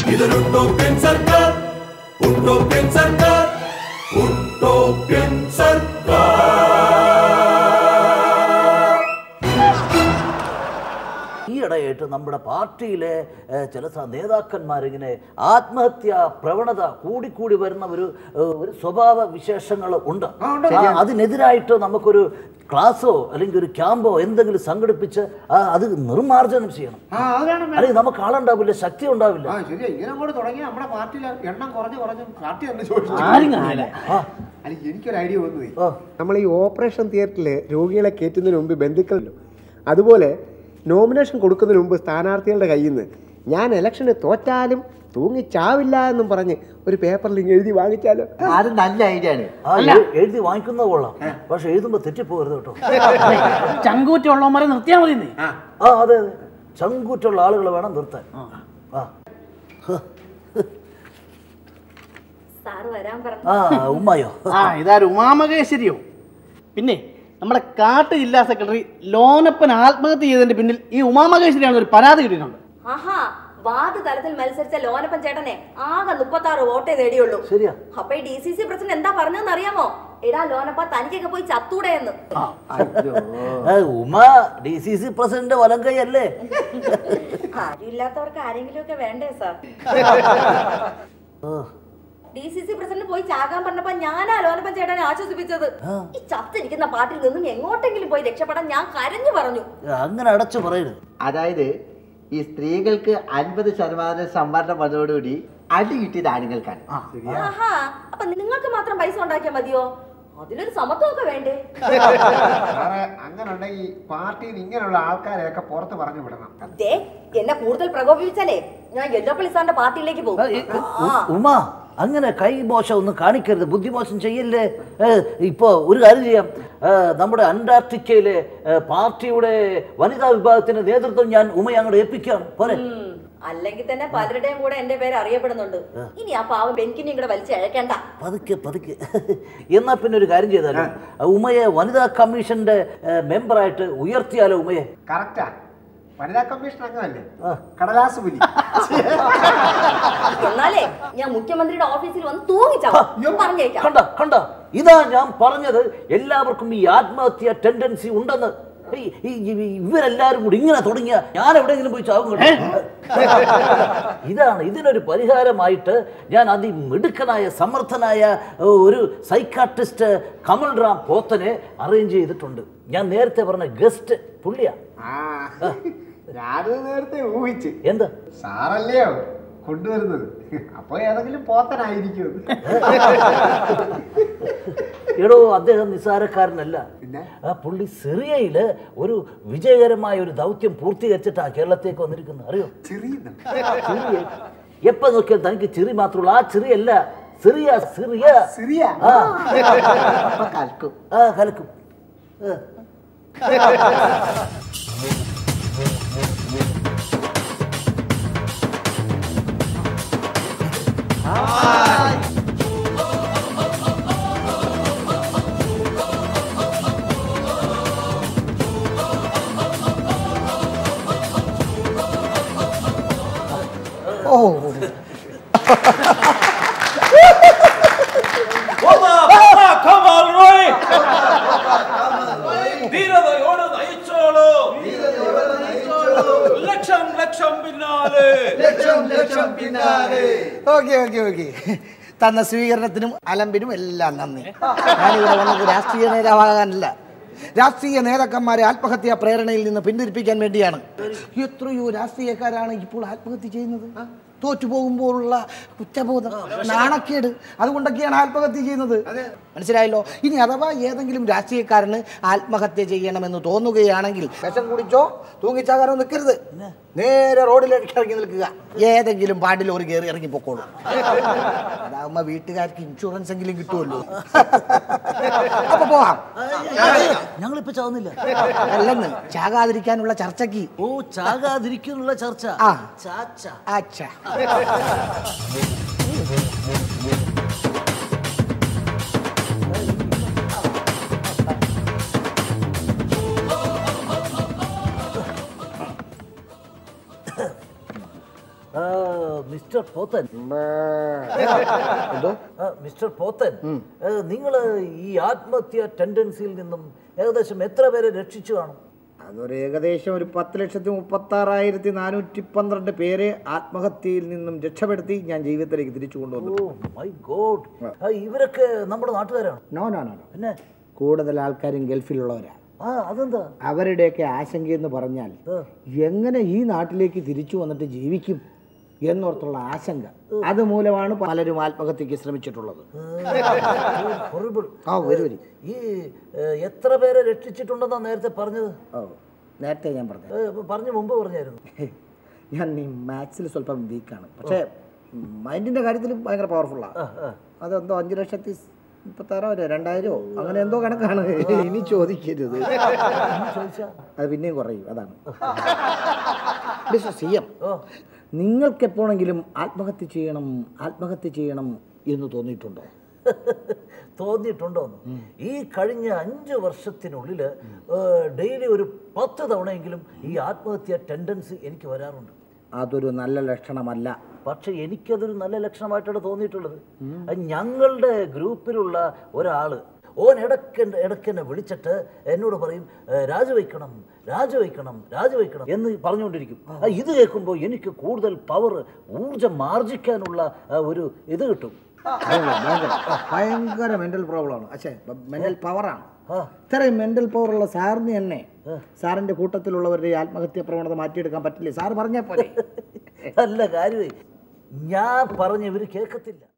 ഇതൊരു ഉട്ടോപ്യൻ സർക്കാർ ഉട്ടോപ്യൻ സർക്കാർ ഉട്ടോപ്യൻ സർക്കാർ ഈയിടെയായിട്ട് നമ്മുടെ പാർട്ടിയിലെ ഏഹ്, ചില സ- നേതാക്കന്മാരിങ്ങനെ ആത്മഹത്യ പ്രവണത കൂടിക്കൂടി വരുന്ന ഒരു ഏഹ്, ഒരു സ്വഭാവ വിശേഷങ്ങൾ ഉണ്ട് ആ, അതിനെതിരായിട്ട് നമുക്കൊരു ക്ലാസ്സോ അല്ലെങ്കിൽ ഒരു ക്യാമ്പോ എന്തെങ്കിലും സംഘടിപ്പിച്ച് ആ, അത് നിർമ്മാർജ്ജനം ചെയ്യണം ആ അത് വേണം വേണം. അല്ലെങ്കിൽ നമുക്ക് ആളുണ്ടാവില്ല ശക്തി ഉണ്ടാവില്ല ആ ശരിയാ ഇങ്ങനെ അങ്ങോട്ട് തുടങ്ങി നമ്മുടെ പാർട്ടിയിലെ എണ്ണം കുറഞ്ഞു കുറഞ്ഞു പാർട്ടി തന്നെ ചോദിച്ചു ആരും കാണില്ല ആ, അല്ല എനിക്കൊരു ഐഡിയ വന്നു ആ. നമ്മൾ ഈ ഓപ്പറേഷൻ തിയേറ്ററിൽ രോഗികളെ കയറ്റുന്നതിന് മുമ്പ് ബന്ധുക്കളല്ലോ അതുപോലെ നോമിനേഷൻ കൊടുക്കുന്നതിന് മുമ്പ് സ്ഥാനാർത്ഥികളുടെ കയ്യിൽ നിന്ന് ഞാൻ ഇലക്ഷന് തോറ്റാലും തൂങ്ങിച്ചാവില്ല എന്നും പറഞ്ഞ് ഒരു പേപ്പറിൽ ഇങ്ങ് എഴുതി വാങ്ങിച്ചാലോ അത് നല്ല ഐഡിയ ആണ് ആ, എഴു- എഴുതി വാങ്ങിക്കുന്നത് കൊള്ളാം പക്ഷെ എഴുതുമ്പോൾ തെറ്റിപ്പോകരുത് കേട്ടോ ചങ്കൂറ്റുള്ളവന്മാരെ നിർത്തിയാൽ മതി നീ. ആ അതെ അതെ ചങ്കൂറ്റുള്ള ആളുകൾ വേണം നിർത്താൻ ആ സാറ് വരാൻ പറഞ്ഞു ആ ഉമ്മായോ ആ ഇതാരും ഉമാമകേശ്വരിയോ പിന്നെ നമ്മുടെ കാട്ട് ജില്ലാ സെക്രട്ടറി ലോനപ്പൻ ആത്മഹത്യ ചെയ്തതിന്റെ പിന്നിൽ ഈ ഉമാമകേശ്വരിയാണ് ഒരു പരാതി കിട്ടിയിട്ടുണ്ട് ആഹാ വാർഡ് തലത്തിൽ മത്സരിച്ച ലോനപ്പൻ ചേട്ടനെ ആകെ മുപ്പത്തി ആറ് വോട്ടേ നേടിയുള്ളൂ ശരിയാ അപ്പൊ ഈ ഡി സി സി പ്രസിഡന്റ് എന്താ പറഞ്ഞതെന്ന് അറിയാമോ എടാ ലോനപ്പ തനിക്കൊക്കെ പോയി ചത്തൂടെ എന്ന് ആ, Uma D C C president വലം കൈ അല്ലേ ആരുമില്ലാത്തവർക്ക് ആരെങ്കിലും ഒക്കെ വേണ്ടേ sir D C C president പോയി ചാകാൻ പറഞ്ഞപ്പോ ഞാനാ ലോനപ്പൻ ചേട്ടനെ ആശ്വസിപ്പിച്ചത് ഈ ചത്തിരിക്കുന്ന പാർട്ടിയിൽ നിന്നും എങ്ങോട്ടെങ്കിലും പോയി രക്ഷപ്പെടാൻ ഞാൻ കരഞ്ഞു പറഞ്ഞു അങ്ങനെ അടച്ചു പറയരുത് അതായത് ഈ സ്ത്രീകൾക്ക് അൻപത് ശതമാനം സംവരണം വന്നതോടുകൂടി അടി കിട്ടിയത് ആണുങ്ങൾക്കാണ് ആഹാ അപ്പൊ നിങ്ങൾക്ക് മാത്രം പൈസ ഉണ്ടാക്കിയാൽ മതിയോ അതിലൊരു സമത്വമൊക്കെ വേണ്ടേ സാറേ അങ്ങനെ ഉണ്ടെങ്കിൽ പാർട്ടിയിൽ നിന്ന് ഇങ്ങനെയുള്ള ആൾക്കാരെയൊക്കെ പുറത്ത് പറഞ്ഞു വിടണം ദേ എന്നെ കൂടുതൽ പ്രകോപിപ്പിച്ചാലേ ഞാൻ യെല്ലോപ്പള്ളി സാറിന്റെ പാർട്ടിയിലേക്ക് പോകും ആ ഉമ അങ്ങനെ കൈമോശം ഒന്നും കാണിക്കരുത് ബുദ്ധിമോശം ചെയ്യല്ലേ ഏ, ഇപ്പോ ഒരു കാര്യം ചെയ്യാം ഏ, നമ്മുടെ അന്റാർട്ടിക്കയിലെ ഏ, പാർട്ടിയുടെ വനിതാ വിഭാഗത്തിന്റെ നേതൃത്വം ഞാൻ ഉമയെ അങ്ങോട്ട് ഏൽപ്പിക്കാം പോരെ ഉം. അല്ലെങ്കിൽ തന്നെ പലരുടെയും കൂടെ എന്റെ പേര് അറിയപ്പെടുന്നുണ്ട് ഇനി ആ പാവം പെൻകിനെയും കൂടെ വലിച്ച് അഴക്കണ്ട പതുക്കെ പതുക്കെ എന്നാ പിന്നെ ഒരു കാര്യം ചെയ്താലോ ഉമയെ വനിതാ കമ്മീഷന്റെ ഏ, മെമ്പറായിട്ട് ഉയർത്തിയാലോ ഉമയെ കറക്റ്റാ വനിതാ കമ്മീഷൻ അംഗമല്ലേ കടലാസ് പുലി എന്നാലേ ഞാൻ മുഖ്യമന്ത്രിയുടെ ഓഫീസിൽ വന്ന് തൂങ്ങിച്ചാവും പറഞ്ഞേക്കാം കണ്ട കണ്ട ഇതാ ഞാൻ പറഞ്ഞത് എല്ലാവർക്കും ഈ ആത്മഹത്യ ടെൻഡൻസി ഉണ്ടെന്ന് ഈ- ഈ- ഈ- ഇവരെല്ലാരും കൂടി ഇങ്ങനെ തുടങ്ങിയ ഞാൻ എവിടെയെങ്കിലും പോയി ചാവും കേട്ടോ. ഇതാണ് ഇതിനൊരു പരിഹാരമായിട്ട് ഞാൻ അതിമിടുക്കനായ സമർത്ഥനായ ഏ, ഒരു സൈക്കാട്രിസ്റ്റ് കമൽ റാം പോത്തനെ അറേഞ്ച് ചെയ്തിട്ടുണ്ട് ഞാൻ നേരത്തെ പറഞ്ഞ ഗസ്റ്റ് പുള്ളിയാ ആ ഞാനത് നേരത്തെ ഊഹിച്ച് എന്ത് സാറല്ലയോ കൊണ്ടുവരുന്നത് അപ്പൊ ഏതെങ്കിലും പോത്തനായിരിക്കും എടോ അദ്ദേഹം നിസ്സാരക്കാരനല്ല പിന്നെ? ആ പുള്ളി സിറിയയില് ഒരു വിജയകരമായ ഒരു ദൗത്യം പൂർത്തീകരിച്ചിട്ടാ കേരളത്തേക്ക് വന്നിരിക്കുന്നത് അറിയോ ചെറിയുന്നുണ്ട് സിറിയ എപ്പോ നോക്കിയാൽ തനിക്ക് ചിറി മാത്രമുള്ളൂ ആ ചിറിയല്ല സിറിയ സിറിയ സിറിയ ആ അപ്പൊ കൽക്കും ആ കലക്കും ആ. ധീരതയോട് നയിച്ചോളൂ ലക്ഷം ലക്ഷം പിന്നാലെ ഓക്കെ ഓക്കെ ഓക്കെ തന്ന സ്വീകരണത്തിനും അലമ്പിനും എല്ലാം നന്ദി ഞാനിവിടെ വന്നത് രാഷ്ട്രീയ നേതാവാകാനല്ല രാഷ്ട്രീയ നേതാക്കന്മാരെ ആത്മഹത്യാ പ്രേരണയിൽ നിന്ന് പിന്തിരിപ്പിക്കാൻ വേണ്ടിയാണ് എത്രയോ രാഷ്ട്രീയക്കാരാണ് ഇപ്പോൾ ആത്മഹത്യ ചെയ്യുന്നത് തോറ്റു പോകുമ്പോഴുള്ള കുറ്റബോധം നാണക്കേട് അതുകൊണ്ടൊക്കെയാണ് ആത്മഹത്യ ചെയ്യുന്നത് മനസ്സിലായല്ലോ ഇനി അഥവാ ഏതെങ്കിലും രാഷ്ട്രീയക്കാരന് ആത്മഹത്യ ചെയ്യണമെന്ന് തോന്നുകയാണെങ്കിൽ വിഷം കുടിച്ചോ തൂങ്ങിച്ചാകാനോ നിൽക്കരുത് നേരെ റോഡിലേക്ക് ഇറങ്ങി നിൽക്കുക ഏതെങ്കിലും പാണ്ടി ലോറി കയറി ഇറങ്ങി പൊക്കോളൂ അതാവുമ്പോ വീട്ടുകാർക്ക് ഇൻഷുറൻസ് എങ്കിലും കിട്ടുമല്ലോ അപ്പൊ പോവാം ഞങ്ങളിപ്പോ ചാവുന്നില്ല അല്ലെന്ന് ചാകാതിരിക്കാനുള്ള ചർച്ചയ്ക്ക് ഓ ചാകാതിരിക്കുന്നുള്ള ചർച്ച ആ. ചാച്ച അച്ഛാ ആ, മിസ്റ്റർ പോത്തൻ എന്തോ ആ, മിസ്റ്റർ പോത്തൻ നിങ്ങൾ ഈ ആത്മഹത്യ ടെൻഡൻസിയിൽ നിന്നും ഏകദേശം എത്ര പേരെ രക്ഷിച്ചു കാണും അതൊരു ഏകദേശം ഒരു പത്ത് ലക്ഷത്തി മുപ്പത്തി ആറായിരത്തി നാനൂറ്റി പന്ത്രണ്ട് പേരെ ആത്മഹത്യയിൽ നിന്നും രക്ഷപ്പെടുത്തി ഞാൻ ജീവിതത്തിലേക്ക് തിരിച്ചു കൊണ്ടുവന്നു ഓ മൈ ഗോഡ് ഇവരൊക്കെ നമ്മുടെ നാട്ടുകാരാണ് നോ നോ നോ നോ പിന്നെ കൂടുതൽ ആൾക്കാരും ഗൾഫിലുള്ളവരാണ് ആ അതെന്താ അവരുടെയൊക്കെ ആശങ്കയെന്ന് പറഞ്ഞാൽ എങ്ങനെ ഈ നാട്ടിലേക്ക് തിരിച്ചു വന്നിട്ട് ജീവിക്കും എന്നോർത്തുള്ള ആശങ്ക അതുമൂലമാണ് പലരും ആത്മഹത്യക്ക് ശ്രമിച്ചിട്ടുള്ളത് ഹൊറിബിൾ ആ വരൂ വരി ഈ ഏ, എത്ര പേരെ രക്ഷിച്ചിട്ടുണ്ടെന്നാ നേരത്തെ പറഞ്ഞത് ഓ നേരത്തെ ഞാൻ പറഞ്ഞു ഏ, പറഞ്ഞു മുമ്പ് പറഞ്ഞായിരുന്നു ഞാൻ ഈ മാത്സിൽ സ്വല്പം വീക്കാണ് പക്ഷേ മൈൻഡിന്റെ കാര്യത്തിൽ ഭയങ്കര പവർഫുള്ളാണ് അതെന്തോ അഞ്ച് ലക്ഷത്തി മുപ്പത്താറോ രണ്ടായിരമോ അങ്ങനെ എന്തോ കണക്കാണ് ഇനി ചോദിക്കരുത് ചോദിച്ചാ അത് പിന്നെയും കുറയും അതാണ് മിസ്റ്റർ സി എം ഓ നിങ്ങൾക്ക് എപ്പോഴെങ്കിലും ആത്മഹത്യ ചെയ്യണം ആത്മഹത്യ ചെയ്യണം എന്ന് തോന്നിയിട്ടുണ്ടോ തോന്നിയിട്ടുണ്ടോന്ന് ഈ കഴിഞ്ഞ അഞ്ച് വർഷത്തിനുള്ളിൽ ഡെയിലി ഒരു പത്ത് തവണയെങ്കിലും ഈ ആത്മഹത്യ ടെൻഡൻസി എനിക്ക് വരാറുണ്ട് അതൊരു നല്ല ലക്ഷണമല്ല പക്ഷെ എനിക്കതൊരു നല്ല ലക്ഷണമായിട്ടാണ് തോന്നിയിട്ടുള്ളത് അത് ഞങ്ങളുടെ ഗ്രൂപ്പിലുള്ള ഒരാള് ഓൻ ഇടയ്ക്ക് ഇടയ്ക്ക് എന്നെ വിളിച്ചിട്ട് എന്നോട് പറയും "ഏ, രാജിവെക്കണം രാജിവെക്കണം രാജിവെക്കണം എന്ന് പറഞ്ഞുകൊണ്ടിരിക്കും ആ, ഇത് കേൾക്കുമ്പോൾ എനിക്ക് കൂടുതൽ പവർ ഊർജം ആർജിക്കാനുള്ള ആ, ഒരു ഇത് കിട്ടും ഭയങ്കര, ഭയങ്കര ഭയങ്കര മെന്റൽ പ്രോബ്ലമാണ് അച്ഛേ മെന്റൽ പവറാണ് ആ. ഇത്രയും മെന്റൽ പവറുള്ള സാറിന് തന്നെ സാറിന്റെ കൂട്ടത്തിലുള്ളവരുടെ ഈ ആത്മഹത്യ പ്രവണത മാറ്റിയെടുക്കാൻ പറ്റില്ലേ സാറ് പറഞ്ഞാൽ പോലെ നല്ല കാര്യമേ ഞാൻ പറഞ്ഞ ഇവർ കേൾക്കത്തില്ല